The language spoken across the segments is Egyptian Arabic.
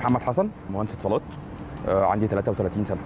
محمد حسن مهندس اتصالات آه، عندي 33 سنه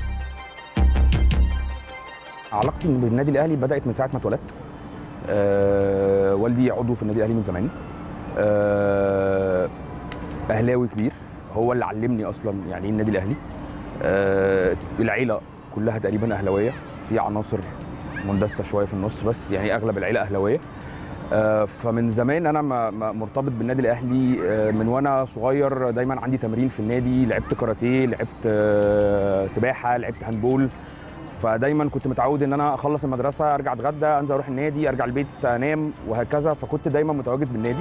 علاقتي بالنادي الاهلي بدات من ساعه ما اتولدت آه، والدي عضو في النادي الاهلي من زمان آه، اهلاوي كبير هو اللي علمني اصلا يعني ايه النادي الاهلي آه، العيله كلها تقريبا اهلاويه في عناصر مندسه شويه في النص بس يعني اغلب العيله اهلاويه آه، فمن زمان انا ما- ما- مرتبط بالنادي الاهلي آه، من وانا صغير دايما عندي تمرين في النادي لعبت كاراتيه لعبت آه، سباحه لعبت هاندبول فدايما كنت متعود ان انا اخلص المدرسه ارجع اتغدى انزل اروح النادي ارجع البيت انام وهكذا فكنت دايما متواجد بالنادي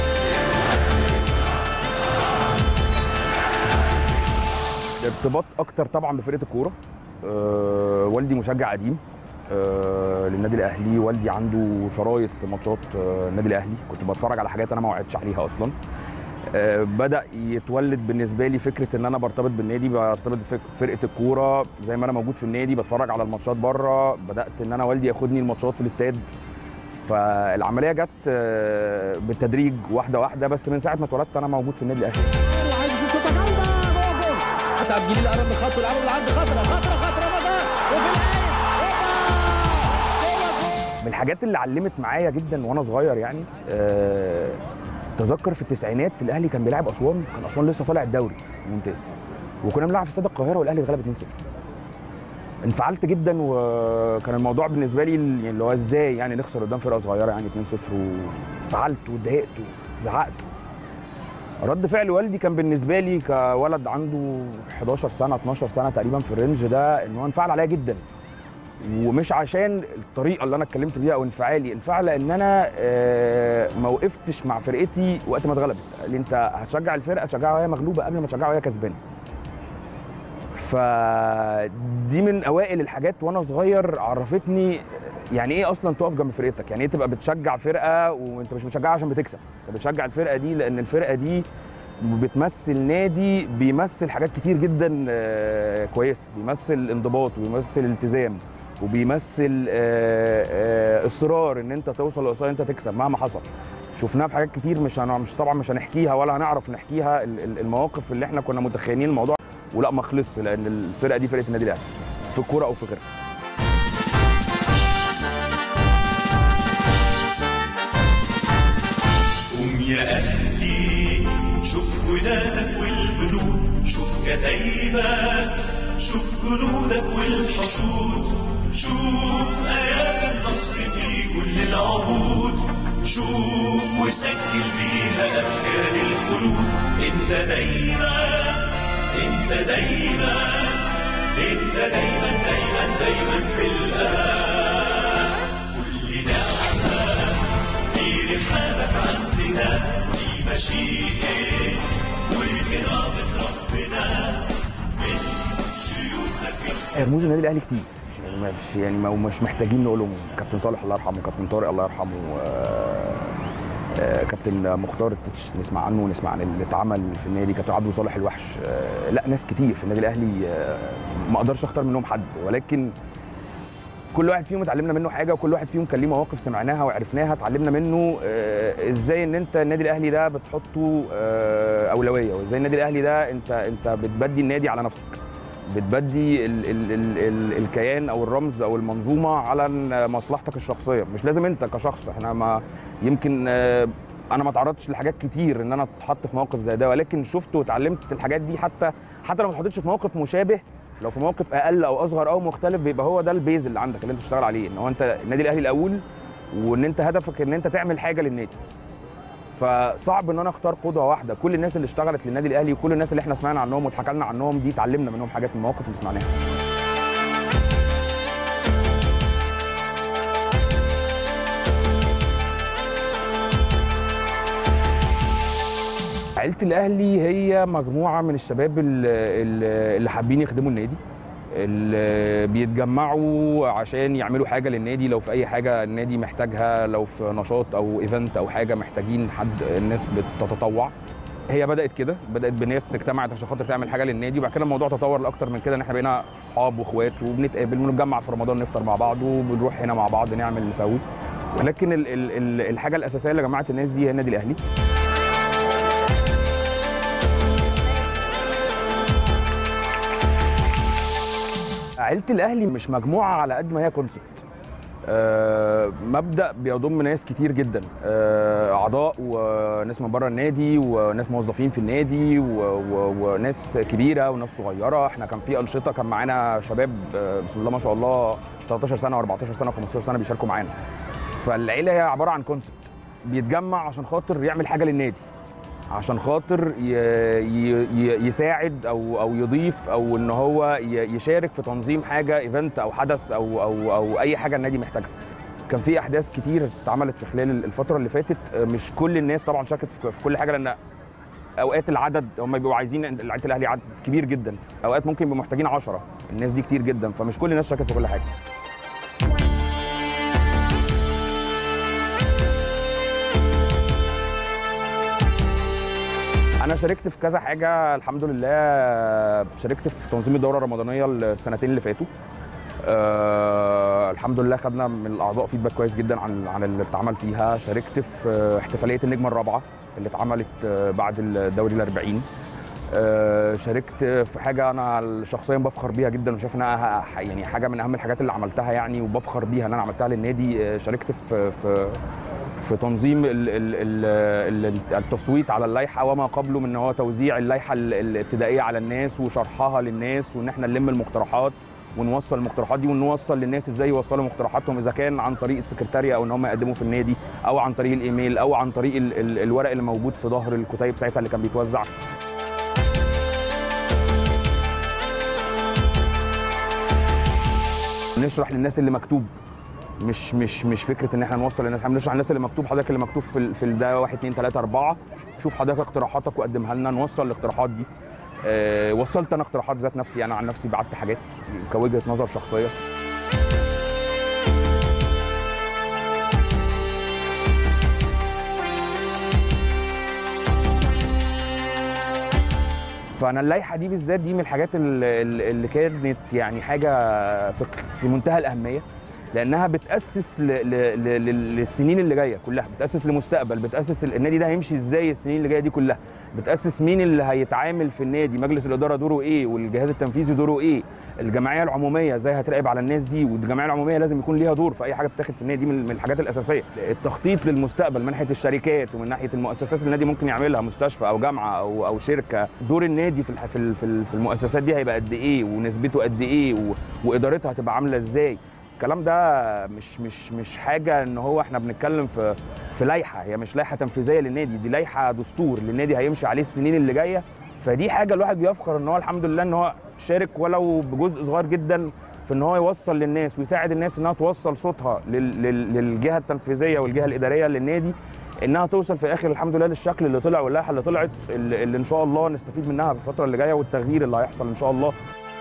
ارتباط اكتر طبعا بفرقه الكوره أه والدي مشجع قديم أه للنادي الاهلي والدي عنده شرايط لماتشات آه، النادي الاهلي كنت بتفرج على حاجات انا ما وعدتش عليها اصلا أه بدا يتولد بالنسبه لي فكره ان انا برتبط بالنادي برتبط بفرقه الكوره زي ما انا موجود في النادي بتفرج على الماتشات بره بدات ان انا والدي ياخدني الماتشات في الاستاد فالعمليه جت آه، بالتدريج واحده واحده بس من ساعه ما اتولدت انا موجود في النادي الاهلي وعايز يشوط شوطه جامده جوه جول اتعب جليل قرب من الخط ولعبه بالعرض خطره خطره خطره رمضان وفي العين من الحاجات اللي علمت معايا جدا وانا صغير يعني آه، تذكر في التسعينات الاهلي كان بيلعب اسوان كان اسوان لسه طالع الدوري ممتاز وكنا بنلعب في استاد القاهره والاهلي اتغلب 2-0 انفعلت جدا وكان الموضوع بالنسبه لي يعني اللي هو ازاي يعني نخسر قدام فرقه صغيره يعني 2-0 وانفعلت واتضايقت وزعقت رد فعل والدي كان بالنسبه لي كولد عنده 11 سنه 12 سنه تقريبا في الرينج ده ان هو انفعل عليا جدا ومش عشان الطريقه اللي انا اتكلمت بيها او انفعالي انفعل لان انا آه، ما وقفتش مع فرقتي وقت ما اتغلبت قال لي انت هتشجع الفرقه تشجعها وهي مغلوبه قبل ما تشجعها وهي كسبانه فدي من اوائل الحاجات وانا صغير عرفتني يعني ايه اصلا تقف جنب فرقتك يعني ايه تبقى بتشجع فرقه وانت مش بتشجعها عشان بتكسب انت بتشجع الفرقه دي لان الفرقه دي بتمثل نادي بيمثل حاجات كتير جدا آه، كويسه بيمثل انضباط وبيمثل التزام وبيمثل آه، آه، اصرار ان انت توصل لاصرار انت تكسب مهما حصل شفناها في حاجات كتير مش هن- مش طبعا مش هنحكيها ولا هنعرف نحكيها ال- ال- المواقف اللي احنا كنا متخيلين الموضوع ولا ما خلصش لان الفرقه دي فرقه النادي الاهلي في الكوره او في غيرها قوم يا أهلي شوف ولادك والبنود شوف كتايبك شوف جنودك والحشود شوف آيات النصر في كل العهود شوف وسجل بيها أمجاد الخلود انت دايما انت دايما انت دايما دايما دايما في الأمان كل نعمة في رحابك عندنا دي مشيئة وإرادة ربنا من شيوخك رموز النادي الاهلي كتير يعني مش يعني ما- مش محتاجين نقولهم كابتن صالح الله يرحمه كابتن طارق الله يرحمه آه، آه، كابتن مختار التتش نسمع عنه ونسمع عن اللي اتعمل في النادي كابتن عبد صالح الوحش آه، لا ناس كتير في النادي الاهلي آه، ما اقدرش اختار منهم حد ولكن كل واحد فيهم اتعلمنا منه حاجه وكل واحد فيهم كان ليه مواقف سمعناها وعرفناها اتعلمنا منه آه، ازاي ان انت النادي الاهلي ده بتحطه آه، اولويه وازاي النادي الاهلي ده انت انت بتبدي النادي على نفسك بتبدي ال ال ال ال الكيان او الرمز او المنظومه على ن- مصلحتك الشخصيه مش لازم انت كشخص احنا ما يمكن آه، انا ما تعرضتش لحاجات كتير ان انا اتحط في موقف زي ده ولكن شفت واتعلمت الحاجات دي حتى حتى لو ما اتحطيتش في موقف مشابه لو في موقف اقل او اصغر او مختلف بيبقى هو ده البيز اللي عندك اللي انت تشتغل عليه ان هو انت النادي الاهلي الاول وان انت هدفك ان انت تعمل حاجه للنادي فصعب ان انا اختار قدوه واحده كل الناس اللي اشتغلت للنادي الاهلي وكل الناس اللي احنا سمعنا عنهم واتحكى لنا عنهم دي اتعلمنا منهم حاجات من المواقف اللي سمعناها عيله الاهلي هي مجموعه من الشباب ال- ال- اللي حابين يخدموا النادي اللي بيتجمعوا عشان يعملوا حاجه للنادي لو في اي حاجه النادي محتاجها لو في نشاط او ايفنت او حاجه محتاجين حد الناس بتتطوع هي بدات كده بدات بناس اجتمعت عشان خاطر تعمل حاجه للنادي وبعد كده الموضوع تطور لاكتر من كده ان احنا بقينا اصحاب واخوات وبنتقابل ونتجمع في رمضان نفطر مع بعض وبنروح هنا مع بعض نعمل نسوي ولكن ال ال ال الحاجه الاساسيه اللي جمعت الناس دي هي النادي الاهلي عيله الاهلي مش مجموعه على قد ما هي كونسبت آه، مبدا بيضم ناس كتير جدا آه، اعضاء وناس من بره النادي وناس موظفين في النادي و- و- وناس كبيره وناس صغيره احنا كان في انشطه كان معانا شباب آه، بسم الله ما شاء الله 13 سنه و14 سنه و15 سنه بيشاركوا معانا فالعيله هي عباره عن كونسبت بيتجمع عشان خاطر يعمل حاجه للنادي عشان خاطر ي... ي... ي- يساعد او او يضيف او ان هو ي... يشارك في تنظيم حاجه ايفنت او حدث او او او اي حاجه النادي محتاجها كان في احداث كتير اتعملت في خلال الفتره اللي فاتت مش كل الناس طبعا شاركت في في كل حاجه لان اوقات العدد هم بيبقوا عايزين لعيبه الاهلي عدد كبير جدا اوقات ممكن يبقوا محتاجين 10 الناس دي كتير جدا فمش كل الناس شاركت في كل حاجه انا شاركت في كذا حاجه الحمد لله شاركت في تنظيم الدوره الرمضانيه السنتين اللي فاتوا أه الحمد لله خدنا من الاعضاء فيدباك كويس جدا عن عن اللي اتعمل فيها شاركت في احتفاليه النجمه الرابعه اللي اتعملت آه، بعد الدوري الأربعين أه شاركت في حاجه انا شخصيا بفخر بيها جدا وشايف انها ح- يعني حاجه من اهم الحاجات اللي عملتها يعني وبفخر بيها ان انا عملتها للنادي آه، شاركت في في في تنظيم ال ال ال ال التصويت على اللائحه وما قبله من ان هو توزيع اللائحه ال- الابتدائيه على الناس وشرحها للناس وان احنا نلم المقترحات ونوصل المقترحات دي ونوصل للناس ازاي يوصلوا مقترحاتهم اذا كان عن طريق السكرتاريه او ان هم يقدموا في النادي او عن طريق الايميل او عن طريق ال ال الورق اللي موجود في ظهر الكتيب ساعتها اللي كان بيتوزع نشرح للناس اللي مكتوب مش مش مش فكره ان احنا نوصل للناس احنا بنشرح للناس اللي مكتوب حضرتك اللي مكتوب في ال- في ال- ده 1 2 3 4 شوف حضرتك اقتراحاتك وقدمها لنا نوصل الاقتراحات دي أه وصلت انا اقتراحات ذات نفسي انا عن نفسي بعت حاجات كوجهه نظر شخصيه فانا اللائحه دي بالذات دي من الحاجات اللي, اللي كانت يعني حاجه في, في منتهى الاهميه لانها بتاسس ل ل ل ل- للسنين اللي جايه كلها بتاسس لمستقبل بتاسس ال- النادي ده هيمشي ازاي السنين اللي جايه دي كلها بتاسس مين اللي هيتعامل في النادي مجلس الاداره دوره ايه والجهاز التنفيذي دوره ايه الجمعيه العموميه ازاي هتراقب على الناس دي والجمعيه العموميه لازم يكون ليها دور في اي حاجه بتاخد في النادي دي من من الحاجات الاساسيه التخطيط للمستقبل من ناحيه الشركات ومن ناحيه المؤسسات اللي النادي ممكن يعملها مستشفى او جامعه او او شركه دور النادي في الح- في ال- في ال- في المؤسسات دي هيبقى قد ايه ونسبته قد ايه و- وادارتها هتبقى عامله ازاي الكلام ده مش مش مش حاجه ان هو احنا بنتكلم في في لائحه هي مش لائحه تنفيذيه للنادي دي لائحه دستور للنادي هيمشي عليه السنين اللي جايه فدي حاجه الواحد بيفخر ان هو الحمد لله ان هو شارك ولو بجزء صغير جدا في ان هو يوصل للناس ويساعد الناس انها توصل صوتها لل- لل- للجهه التنفيذيه والجهه الاداريه للنادي انها توصل في الاخر الحمد لله للشكل اللي طلع واللائحه اللي طلعت اللي, اللي ان شاء الله نستفيد منها في الفتره اللي جايه والتغيير اللي هيحصل ان شاء الله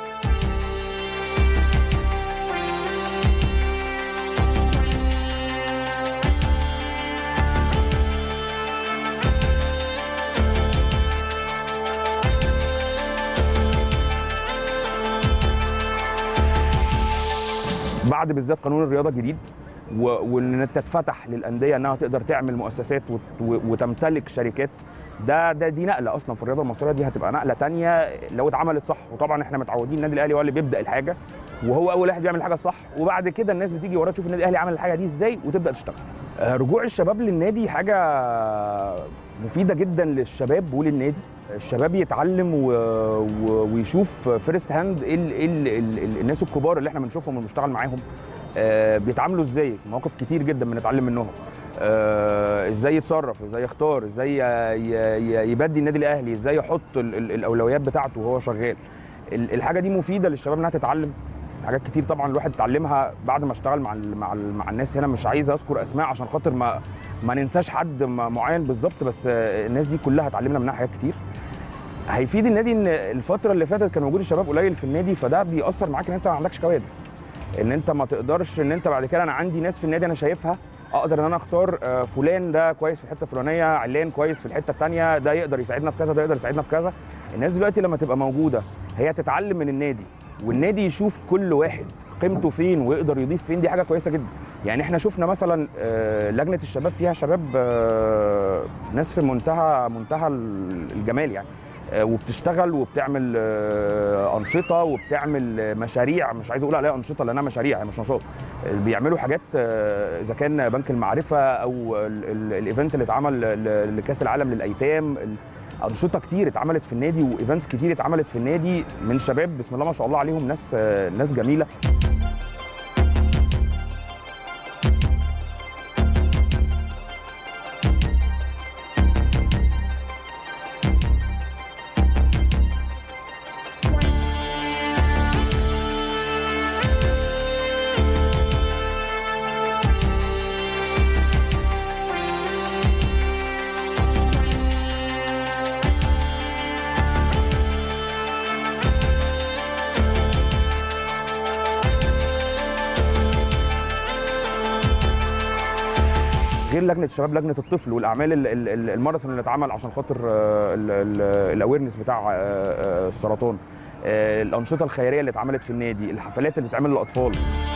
بعد بالذات قانون الرياضه الجديد و- وان تتفتح للانديه انها تقدر تعمل مؤسسات وت- و- وتمتلك شركات ده ده دي نقله اصلا في الرياضه المصريه دي هتبقى نقله تانية لو اتعملت صح وطبعا احنا متعودين النادي الاهلي هو اللي بيبدا الحاجه وهو اول واحد بيعمل الحاجه الصح وبعد كده الناس بتيجي وراه تشوف النادي الاهلي عمل الحاجه دي ازاي وتبدا تشتغل آه، رجوع الشباب للنادي حاجه مفيده جدا للشباب وللنادي الشباب يتعلم و... و... ويشوف فيرست هاند ايه ال... إيه ال... ال... ال... الناس الكبار اللي احنا بنشوفهم وبنشتغل معاهم آه بيتعاملوا ازاي في مواقف كتير جدا بنتعلم منهم آه ازاي يتصرف ازاي يختار ازاي ي... ي... يبدي النادي الاهلي ازاي يحط ال... ال... الاولويات بتاعته وهو شغال ال- الحاجه دي مفيده للشباب انها تتعلم حاجات كتير طبعا الواحد اتعلمها بعد ما اشتغل مع ال مع, ال مع الناس هنا مش عايز اذكر اسماء عشان خاطر ما ما ننساش حد م- معين بالظبط بس آه، الناس دي كلها اتعلمنا منها حاجات كتير هيفيد النادي ان الفتره اللي فاتت كان وجود الشباب قليل في النادي فده بيأثر معاك ان انت ما عندكش كوادر ان انت ما تقدرش ان انت بعد كده انا عندي ناس في النادي انا شايفها اقدر ان انا اختار آه، فلان ده كويس في الحته الفلانيه علان كويس في الحته الثانيه ده يقدر يساعدنا في كذا ده يقدر يساعدنا في كذا الناس دلوقتي لما تبقى موجوده هي تتعلم من النادي والنادي يشوف كل واحد قيمته فين ويقدر يضيف فين دي حاجه كويسه جدا يعني احنا شفنا مثلا آه، لجنه الشباب فيها شباب آه، ناس في منتهى منتهى الجمال يعني آه، وبتشتغل وبتعمل آه، انشطه وبتعمل آه، مشاريع مش عايز اقول عليها انشطه لانها مشاريع هي مش نشاط آه، بيعملوا حاجات آه، اذا كان بنك المعرفه او ال- ال- الايفنت اللي اتعمل ل- لكاس العالم للايتام ال- انشطه كتير اتعملت في النادي وايفنتس كتير اتعملت في النادي من شباب بسم الله ما شاء الله عليهم ناس آه، ناس جميله غير لجنه الشباب لجنه الطفل والاعمال ال- ال- ال- الماراثون اللي اتعمل عشان خاطر الاويرنس بتاع آه، آه، السرطان آه، الانشطه الخيريه اللي اتعملت في النادي الحفلات اللي بتتعمل للاطفال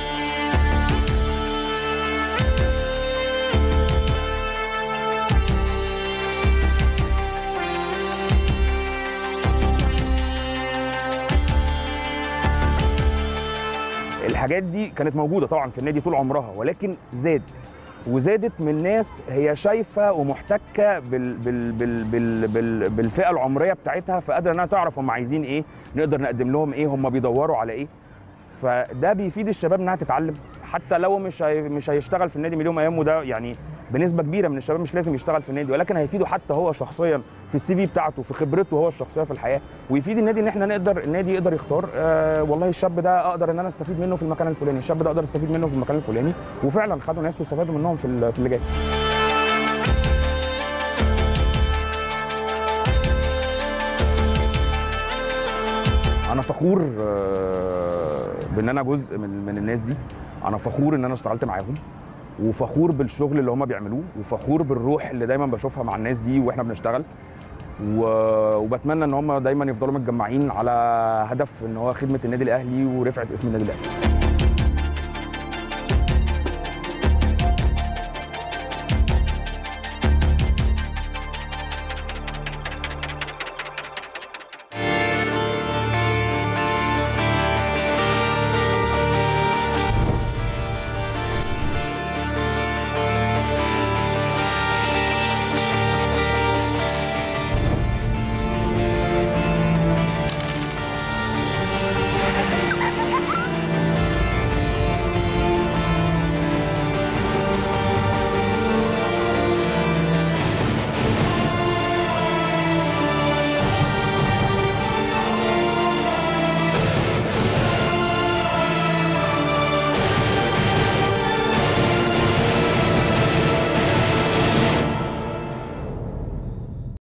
الحاجات دي كانت موجوده طبعا في النادي طول عمرها ولكن زادت وزادت من ناس هي شايفه ومحتكه بال بال بال بال بال بالفئه العمريه بتاعتها فقادره انها تعرف هم عايزين ايه نقدر نقدم لهم ايه هم بيدوروا على ايه فده بيفيد الشباب انها تتعلم حتى لو مش هي مش هيشتغل في النادي مليون ايام وده يعني بنسبه كبيره من الشباب مش لازم يشتغل في النادي ولكن هيفيده حتى هو شخصيا في السي في بتاعته في خبرته هو الشخصيه في الحياه ويفيد النادي ان احنا نقدر النادي يقدر يختار آه والله الشاب ده اقدر ان انا استفيد منه في المكان الفلاني الشاب ده اقدر استفيد منه في المكان الفلاني وفعلا خدوا ناس واستفادوا منهم في ال- في اللي جاي انا فخور آه، بان انا جزء من من الناس دي انا فخور ان انا اشتغلت معاهم وفخور بالشغل اللي هم بيعملوه وفخور بالروح اللي دايما بشوفها مع الناس دي واحنا بنشتغل و- وبتمنى ان هم دايما يفضلوا متجمعين على هدف ان هو خدمه النادي الاهلي ورفعه اسم النادي الاهلي